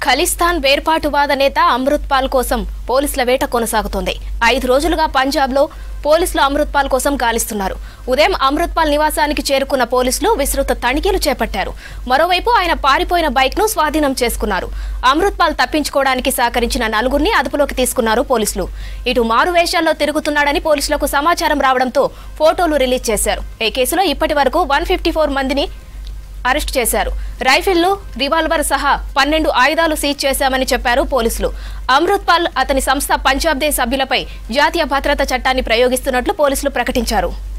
ఖలిస్తాన్ వేర్పాటువాద నేత అమృత్ పాల్ కోసం పోలీసుల వేట కొనసాగుతోంది ఐదు రోజులుగా పంజాబ్లో పోలీసులు అమృత్ పాల్ కోసం గాలిస్తున్నారు ఉదయం అమృత్ పాల్ నివాసానికి చేరుకున్న పోలీసులు విస్తృత తనిఖీలు చేపట్టారు మరోవైపు ఆయన పారిపోయిన బైక్ ను స్వాధీనం చేసుకున్నారు అమృత్ పాల్ తప్పించుకోవడానికి సహకరించిన నలుగురిని అదుపులోకి తీసుకున్నారు పోలీసులు ఇటు మారు వేషాల్లో తిరుగుతున్నాడని పోలీసులకు సమాచారం రావడంతో ఫోటోలు రిలీజ్ చేశారు ఈ కేసులో ఇప్పటి వరకు వన్ మందిని అరెస్ట్ చేశారు రైఫిళ్లు రివాల్వర్ సహా పన్నెండు ఆయుధాలు సీజ్ చేశామని చెప్పారు పోలీసులు అమృత్ పాల్ అతని సంస్థ పంజాబ్ దే సభ్యులపై జాతీయ భద్రతా చట్టాన్ని ప్రయోగిస్తున్నట్లు పోలీసులు ప్రకటించారు